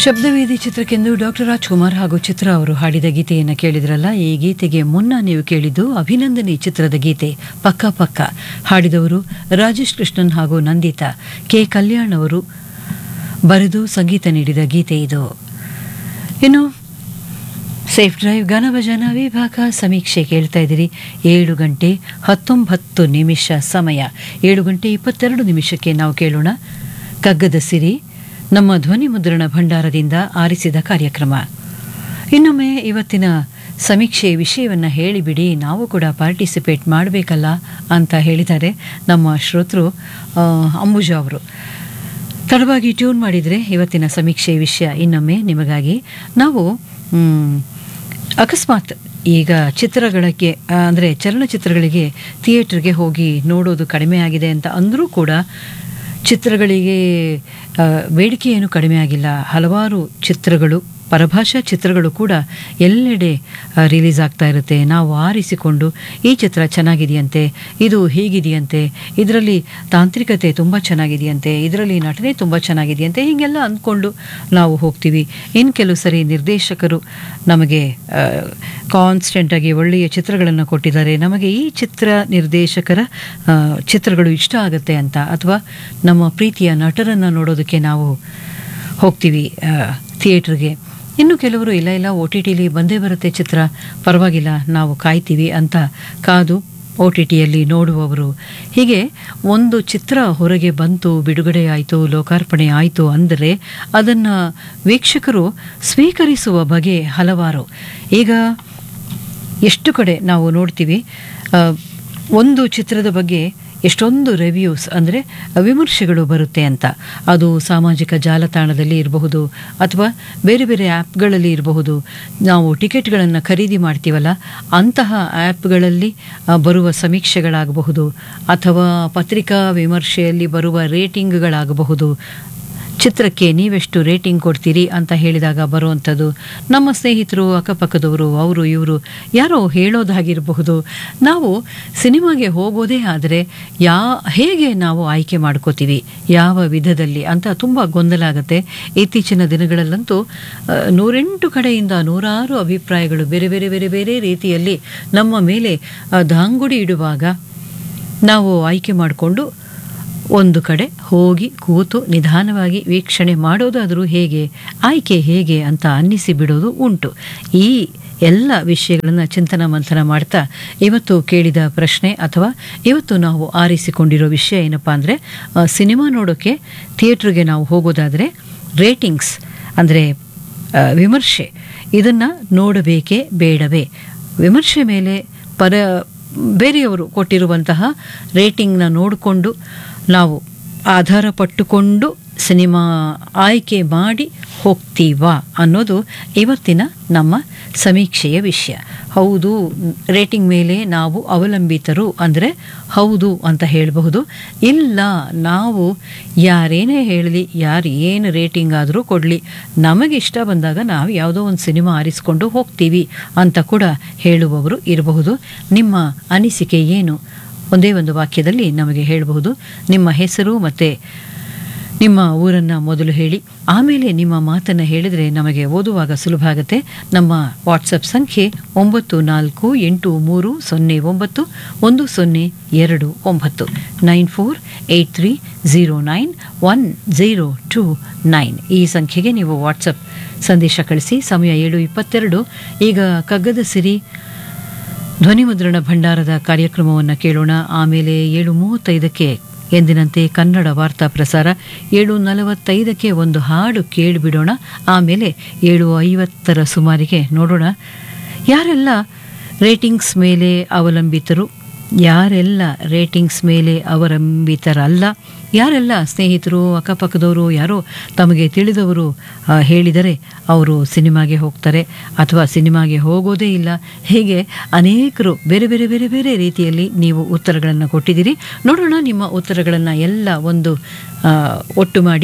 ಶಬ್ದವೇದಿ ಚಿತ್ರಕ್ಕೆಂದು doctor Rajkumar ಹಾಗೂ ಚಿತ್ರ ಅವರು ಹಾಡಿದ ಗೀತೆಯನ್ನು ಕೇಳಿದ್ರಲ್ಲ ಈ ಗೀತೆಗೆ ಮುನ್ನ ನೀವು ಕೇಳಿದ್ದು ಅಭಿನಂದನೆ ಚಿತ್ರದ ಗೀತೆ ಪಕ್ಕ ಪಕ್ಕ ಹಾಡಿದವರು ರಾಜೇಶ್ ಕೃಷ್ಣನ್ ಹಾಗೂ ನಂದಿತಾ ಕೆ ಕಲ್ಯಾಣ್ ಅವರು ಬರೆದು ಸಂಗೀತ ನೀಡಿದ ಗೀತೆ ಇದು ಇನ್ನು ಸೇಫ್ ಡ್ರೈವ್ ಗಾನಭಜನ ವಿಭಾಗ ಸಮೀಕ್ಷೆ ಕೇಳ್ತಾ ಇದ್ದೀರಿ ಏಳು ಗಂಟೆ ಹತ್ತೊಂಬತ್ತು ನಿಮಿಷ ಸಮಯ ಏಳು ಗಂಟೆ ಇಪ್ಪತ್ತೆರಡು ನಿಮಿಷಕ್ಕೆ ನಾವು ಕೇಳೋಣ ಕಗ್ಗದ ಸಿರಿ ನಮ್ಮ ಧ್ವನಿ ಮುದ್ರಣ ಭಂಡಾರದಿಂದ ಆರಿಸಿದ ಕಾರ್ಯಕ್ರಮ ಇನ್ನೊಮ್ಮೆ ಇವತ್ತಿನ ಸಮೀಕ್ಷೆ ವಿಷಯವನ್ನು ಹೇಳಿಬಿಡಿ ನಾವು ಕೂಡ ಪಾರ್ಟಿಸಿಪೇಟ್ ಮಾಡಬೇಕಲ್ಲ ಅಂತ ಹೇಳಿದ್ದಾರೆ ನಮ್ಮ ಶ್ರೋತೃ ಆ, ಅಂಬುಜಾ ಅವರು ತಡವಾಗಿ ಟ್ಯೂನ್ ಮಾಡಿದರೆ ಇವತ್ತಿನ ಸಮೀಕ್ಷೆ ವಿಷಯ ಇನ್ನೊಮ್ಮೆ ನಿಮಗಾಗಿ ನಾವು ಮ್, ಅಕಸ್ಮಾತ್ ಈಗ ಚಿತ್ರಗಳಿಗೆ ಅಂದರೆ ಚಲನಚಿತ್ರಗಳಿಗೆ ಥಿಯೇಟ್ರಿಗೆ ಹೋಗಿ ನೋಡೋದು ಕಡಿಮೆ ಆಗಿದೆ ಅಂತ ಅಂದರೂ ಕೂಡ ಚಿತ್ರಗಳಿಗೆ ಆ, ಬೇಡಿಕೆ ಏನು ಕಡಿಮೆ ಆಗಿಲ್ಲ ಹಲವಾರು ಚಿತ್ರಗಳು ಪರಭಾಷಾ ಚಿತ್ರಗಳು ಕೂಡ ಎಲ್ಲೆಡೆ ಆ, ರಿಲೀಸ್ ಆಗ್ತಾ ಇರುತ್ತೆ ನಾವು ಆರಿಸಿಕೊಂಡು ಈ ಚಿತ್ರ ಚೆನ್ನಾಗಿದೆಯಂತೆ ಇದು ಹೀಗಿದೆಯಂತೆ ಇದರಲ್ಲಿ ತಾಂತ್ರಿಕತೆ ತುಂಬ ಚೆನ್ನಾಗಿದೆಯಂತೆ ಇದರಲ್ಲಿ ನಟನೆ ತುಂಬ ಚೆನ್ನಾಗಿದೆಯಂತೆ ಹೀಗೆಲ್ಲ ಅಂದ್ಕೊಂಡು ನಾವು ಹೋಗ್ತೀವಿ ಇನ್ನು ಕೆಲವು ಸರಿ ನಿರ್ದೇಶಕರು ನಮಗೆ ಕಾನ್ಸ್ಟೆಂಟಾಗಿ ಒಳ್ಳೆಯ ಚಿತ್ರಗಳನ್ನು ಕೊಟ್ಟಿದ್ದಾರೆ ನಮಗೆ ಈ ಚಿತ್ರ ನಿರ್ದೇಶಕರ ಆ, ಚಿತ್ರಗಳು ಇಷ್ಟ ಆಗುತ್ತೆ ಅಂತ ಅಥವಾ ನಮ್ಮ ಪ್ರೀತಿಯ ನಟರನ್ನು ನೋಡೋದಕ್ಕೆ ನಾವು ಹೋಗ್ತೀವಿ ಥಿಯೇಟ್ರಿಗೆ ಇನ್ನು ಕೆಲವರು ಇಲ್ಲ ಇಲ್ಲ ಒ ಟಿ ಟಿಲಿ ಬಂದೇ ಬರುತ್ತೆ ಚಿತ್ರ ಪರವಾಗಿಲ್ಲ ನಾವು ಕಾಯ್ತೀವಿ ಅಂತ ಕಾದು ಒ ಟಿ ಟಿಯಲ್ಲಿ ನೋಡುವವರು ಹೀಗೆ ಒಂದು ಚಿತ್ರ ಹೊರಗೆ ಬಂತು ಬಿಡುಗಡೆ ಆಯಿತು ಲೋಕಾರ್ಪಣೆ ಆಯಿತು ಅಂದರೆ ಅದನ್ನು ವೀಕ್ಷಕರು ಸ್ವೀಕರಿಸುವ ಬಗೆ ಹಲವಾರು ಈಗ ಎಷ್ಟು ಕಡೆ ನಾವು ನೋಡ್ತೀವಿ ಆ, ಒಂದು ಚಿತ್ರದ ಬಗ್ಗೆ ಎಷ್ಟೊಂದು ರಿವ್ಯೂಸ್ ಅಂದರೆ ವಿಮರ್ಶೆಗಳು ಬರುತ್ತೆ ಅಂತ ಅದು ಸಾಮಾಜಿಕ ಜಾಲತಾಣದಲ್ಲಿ ಇರಬಹುದು ಅಥವಾ ಬೇರೆ ಬೇರೆ ಆ್ಯಪ್ಗಳಲ್ಲಿ ಇರಬಹುದು ನಾವು ಟಿಕೆಟ್ಗಳನ್ನು ಖರೀದಿ ಮಾಡ್ತೀವಲ್ಲ ಅಂತಹ ಆ್ಯಪ್ಗಳಲ್ಲಿ ಆ, ಬರುವ ಸಮೀಕ್ಷೆಗಳಾಗಬಹುದು ಅಥವಾ ಪತ್ರಿಕಾ ವಿಮರ್ಶೆಯಲ್ಲಿ ಬರುವ ರೇಟಿಂಗ್ಗಳಾಗಬಹುದು ಚಿತ್ರಕ್ಕೆ ನೀವೆಷ್ಟು ರೇಟಿಂಗ್ ಕೊಡ್ತೀರಿ ಅಂತ ಹೇಳಿದಾಗ ಬರುವಂಥದ್ದು ನಮ್ಮ ಸ್ನೇಹಿತರು ಅಕ್ಕಪಕ್ಕದವರು ಅವರು ಇವರು ಯಾರೋ ಹೇಳೋದಾಗಿರಬಹುದು ನಾವು ಸಿನಿಮಾಗೆ ಹೋಗೋದೇ ಆದರೆ ಯಾ ಹೇಗೆ ನಾವು ಆಯ್ಕೆ ಮಾಡ್ಕೋತೀವಿ ಯಾವ ವಿಧದಲ್ಲಿ ಅಂತ ತುಂಬ ಗೊಂದಲ ಆಗುತ್ತೆ ಇತ್ತೀಚಿನ ದಿನಗಳಲ್ಲಂತೂ ಆ, ನೂರೆಂಟು ಕಡೆಯಿಂದ ನೂರಾರು ಅಭಿಪ್ರಾಯಗಳು ಬೇರೆ ಬೇರೆ ಬೇರೆ ಬೇರೆ ರೀತಿಯಲ್ಲಿ ನಮ್ಮ ಮೇಲೆ ಆ, ದಾಂಗುಡಿ ಇಡುವಾಗ ನಾವು ಆಯ್ಕೆ ಮಾಡಿಕೊಂಡು ಒಂದು ಕಡೆ ಹೋಗಿ ಕೂತು ನಿಧಾನವಾಗಿ ವೀಕ್ಷಣೆ ಮಾಡೋದಾದರೂ ಹೇಗೆ ಆಯ್ಕೆ ಹೇಗೆ ಅಂತ ಅನ್ನಿಸಿ ಬಿಡೋದು ಉಂಟು ಈ ಎಲ್ಲ ವಿಷಯಗಳನ್ನು ಚಿಂತನ ಮಂಥನ ಮಾಡ್ತಾ ಇವತ್ತು ಕೇಳಿದ ಪ್ರಶ್ನೆ ಅಥವಾ ಇವತ್ತು ನಾವು ಆರಿಸಿಕೊಂಡಿರೋ ವಿಷಯ ಏನಪ್ಪ ಅಂದರೆ ಸಿನಿಮಾ ನೋಡೋಕ್ಕೆ ಥಿಯೇಟ್ರಿಗೆ ನಾವು ಹೋಗೋದಾದರೆ ರೇಟಿಂಗ್ಸ್ ಅಂದರೆ ವಿಮರ್ಶೆ ಇದನ್ನು ನೋಡಬೇಕೇ ಬೇಡವೇ ವಿಮರ್ಶೆ ಮೇಲೆ ಪರ ಬೇರೆಯವರು ಕೊಟ್ಟಿರುವಂತಹ ರೇಟಿಂಗ್ನ ನೋಡಿಕೊಂಡು ನಾವು ಆಧಾರ ಪಟ್ಟುಕೊಂಡು ಸಿನಿಮಾ ಆಯ್ಕೆ ಮಾಡಿ ಹೋಗ್ತೀವಾ ಅನ್ನೋದು ಇವತ್ತಿನ ನಮ್ಮ ಸಮೀಕ್ಷೆಯ ವಿಷಯ ಹೌದು ರೇಟಿಂಗ್ ಮೇಲೆ ನಾವು ಅವಲಂಬಿತರು ಅಂದರೆ ಹೌದು ಅಂತ ಹೇಳಬಹುದು ಇಲ್ಲ ನಾವು ಯಾರೇನೇ ಹೇಳಲಿ ಯಾರು ಏನು ರೇಟಿಂಗ್ ಆದರೂ ಕೊಡಲಿ ನಮಗೆ ಇಷ್ಟ ಬಂದಾಗ ನಾವು ಯಾವುದೋ ಒಂದು ಸಿನಿಮಾ ಆರಿಸ್ಕೊಂಡು ಹೋಗ್ತೀವಿ ಅಂತ ಕೂಡ ಹೇಳುವವರು ಇರಬಹುದು ನಿಮ್ಮ ಅನಿಸಿಕೆ ಏನು ಒಂದೇ ಒಂದು ವಾಕ್ಯದಲ್ಲಿ ನಮಗೆ ಹೇಳಬಹುದು ನಿಮ್ಮ ಹೆಸರು ಮತ್ತು ನಿಮ್ಮ ಊರನ್ನು ಮೊದಲು ಹೇಳಿ ಆಮೇಲೆ ನಿಮ್ಮ ಮಾತನ್ನು ಹೇಳಿದರೆ ನಮಗೆ ಓದುವಾಗ ಸುಲಭ ಆಗುತ್ತೆ ನಮ್ಮ ವಾಟ್ಸಪ್ ಸಂಖ್ಯೆ ಒಂಬತ್ತು ನಾಲ್ಕು ಎಂಟು ಮೂರು ಸೊನ್ನೆ ಒಂಬತ್ತು ಒಂದು ಸೊನ್ನೆ ಎರಡು ಒಂಬತ್ತು nine four eight three zero nine one zero two nine ಈ ಸಂಖ್ಯೆಗೆ ನೀವು ವಾಟ್ಸಪ್ ಸಂದೇಶ ಕಳಿಸಿ ಸಮಯ ಏಳು ಇಪ್ಪತ್ತೆರಡು ಈಗ ಕಗ್ಗದ ಸಿರಿ ಧ್ವನಿಮುದ್ರಣ ಭಂಡಾರದ ಕಾರ್ಯಕ್ರಮವನ್ನು ಕೇಳೋಣ ಆಮೇಲೆ ಏಳು ಮೂವತ್ತೈದಕ್ಕೆ ಎಂದಿನಂತೆ ಕನ್ನಡ ವಾರ್ತಾ ಪ್ರಸಾರ ಏಳು ನಲವತ್ತೈದಕ್ಕೆ ಒಂದು ಹಾಡು ಕೇಳಿಬಿಡೋಣ ಆಮೇಲೆ ಏಳು ಐವತ್ತರ ಸುಮಾರಿಗೆ ನೋಡೋಣ ಯಾರೆಲ್ಲ ರೇಟಿಂಗ್ಸ್ ಮೇಲೆ ಅವಲಂಬಿತರು ಯಾರೆಲ್ಲ ರೇಟಿಂಗ್ಸ್ ಮೇಲೆ ಅವಲಂಬಿತರಲ್ಲ ಯಾರೆಲ್ಲ ಸ್ನೇಹಿತರು ಅಕ್ಕಪಕ್ಕದವರು ಯಾರೋ ತಮಗೆ ತಿಳಿದವರು ಆ, ಹೇಳಿದರೆ ಅವರು ಸಿನಿಮಾಗೆ ಹೋಗ್ತಾರೆ ಅಥವಾ ಸಿನಿಮಾಗೆ ಹೋಗೋದೇ ಇಲ್ಲ ಹೀಗೆ ಅನೇಕರು ಬೇರೆ ಬೇರೆ ಬೇರೆ ಬೇರೆ ರೀತಿಯಲ್ಲಿ ನೀವು ಉತ್ತರಗಳನ್ನು ಕೊಟ್ಟಿದ್ದೀರಿ ನೋಡೋಣ ನಿಮ್ಮ ಉತ್ತರಗಳನ್ನು ಎಲ್ಲ ಒಂದು ಆ, ಒಟ್ಟು ಮಾಡಿ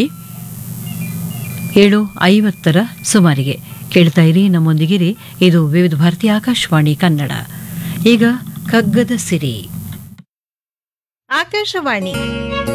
ಏಳು ಐವತ್ತರ ಸುಮಾರಿಗೆ ಕೇಳ್ತಾ ಇರಿ ನಮ್ಮೊಂದಿಗಿರಿ ಇದು ವಿವಿಧ ಭಾರತಿ ಆಕಾಶವಾಣಿ ಕನ್ನಡ ಈಗ ಕಗ್ಗದ ಸಿರಿ ಆಕಾಶವಾಣಿ